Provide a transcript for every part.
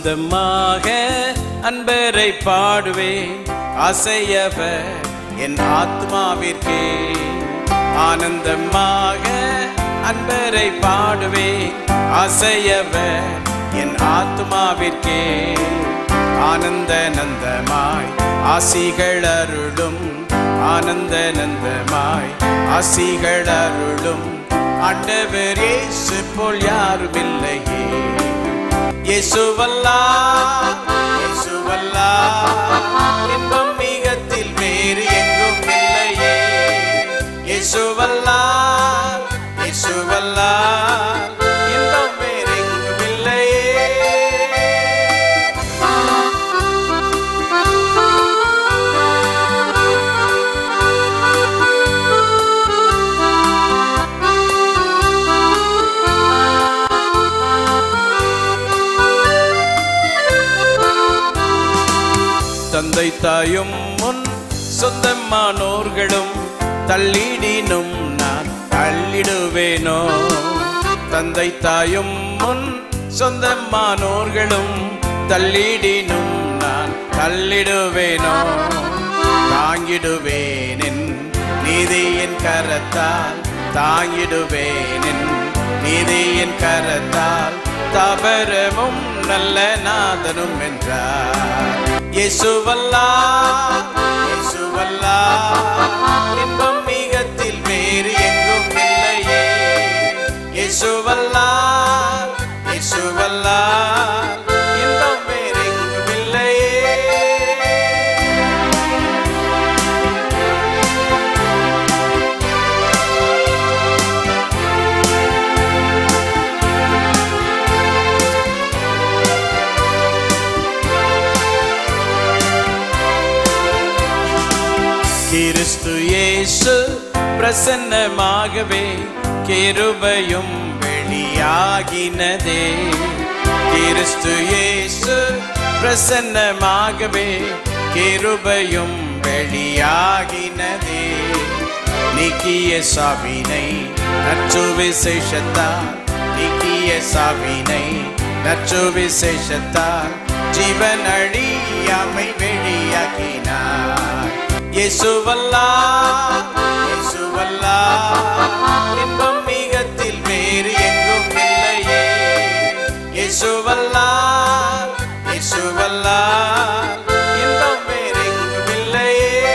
ஆனந்தமாக அன்பரை பாடுவேன் அசையவர் என் ஆத்மாவிற்கே ஆனந்தமாக அன்பரை பாடுவேன் அசையவர் என் ஆத்மாவிற்கே ஆனந்த நந்தமாய் ஆசிகள் அருளும் ஆனந்த நந்தமாய் ஆசிகள் அருளும் ஆண்டவர் இயேசு போல் யாரும் இல்லையே இயேசுவல்லா இயேசுவல்லா இன்பம் மிகத்தில் வேறு எங்கும் இல்லையே இயேசுவல்லா இயேசுவல்லா இன்பம் வேறு எங்கும் இல்லையே தந்தை தாயும் முன் சொந்தமானோர்களும் தள்ளிடினும் நான் தள்ளிடுவேனோ தந்தை தாயும் முன் சொந்தமானோர்களும் தள்ளிடினும் நான் தள்ளிடுவேனோ தாங்கிடுவேனின் நீதியின் கரத்தால் தாங்கிடுவேனின் நீதியின் கரத்தால் தவறமும் நல்ல நாதனும் என்றார் இயேசுவல்லா இயேசுவல்லா இன்பம் மிகத்தில் வேறு எங்கும் இல்லையே இயேசுவல்லா இயேசுவல்லா இன்பம் வேறு எங்கும் இல்லையே கிறிஸ்து இயேசு பிரசன்னமாகவே கிருபையும் வெளியாகினதே கிறிஸ்து இயேசு பிரசன்னமாகவே கிருபையும் வெளியாகினதே நீக்கிய சாவினை நற்று விசேஷத்தால் நீக்கிய சாவினை நற்று விசேஷத்தால் ஜீவன் அழியாமை வெளியாக்கினார் இயேசுவல்லா இயேசுவல்லா இன்பம் மிகத்தில் வேறு எங்கும் இல்லையே இயேசுவல்லா இயேசுவல்லா இன்பம் வேறு எங்கும் இல்லையே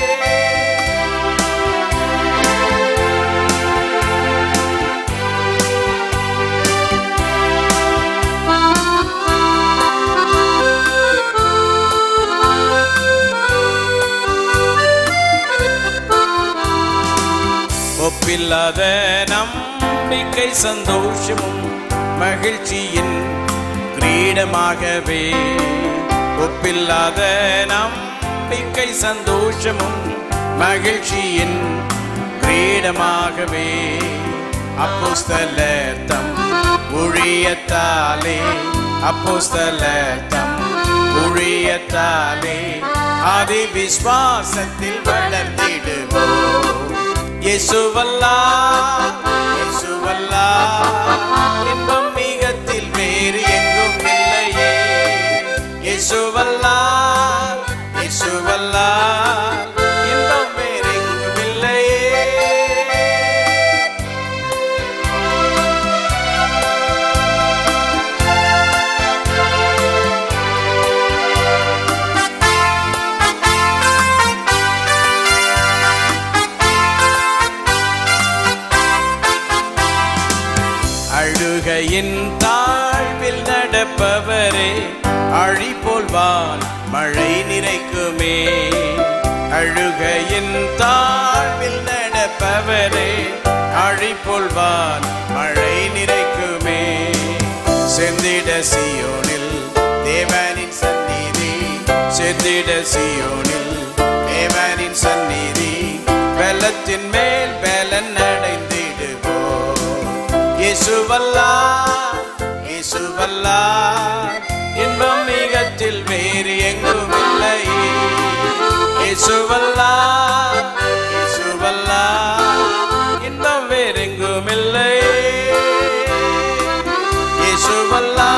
ஒப்பில்லாத நம்பிக்கை சந்தோஷமும் மகிழ்ச்சியின் கிரீடமாகவே ஒப்பில்லாத நம்பிக்கை சந்தோஷமும் மகிழ்ச்சியின் கிரீடமாகவே அப்போஸ்தலர் தம் ஊழியத்தாலே அப்போஸ்தலர் தம் ஊழியத்தாலே ஆதி விஸ்வாசத்தில் வளர்ந்திடுவோம் இயேசுவல்லா இயேசுவல்லா இன்பம் மிகத்தில் வேறு எங்கும் இல்லையே இயேசுவல்லா இயேசுவல்லா இன்பம் வேறு எங்கும் இல்லையே அழுகையின் தாழ்வில் நடப்பவரே அழிப்போல்வான் மழை நிறைக்குமே அழுகையின் தாழ்வில் நடப்பவரே அழிப்போல்வான் மழை நிறைக்குமே செந்திட சியோனில் தேவனின் சந்நிதி செந்திட சியோனில் தேவனின் சந்நிதி வெள்ளத்தின் மேல் பலன் அடைந்திடுவோம் இயேசுவல்லா இயேசுவல்லா இன்பம் மிகத்தில் வேறு எங்கும் இல்லையே இயேசுவல்லா இயேசுவல்லா இன்பம் வேறெங்கும் இல்லையே இயேசுவல்லா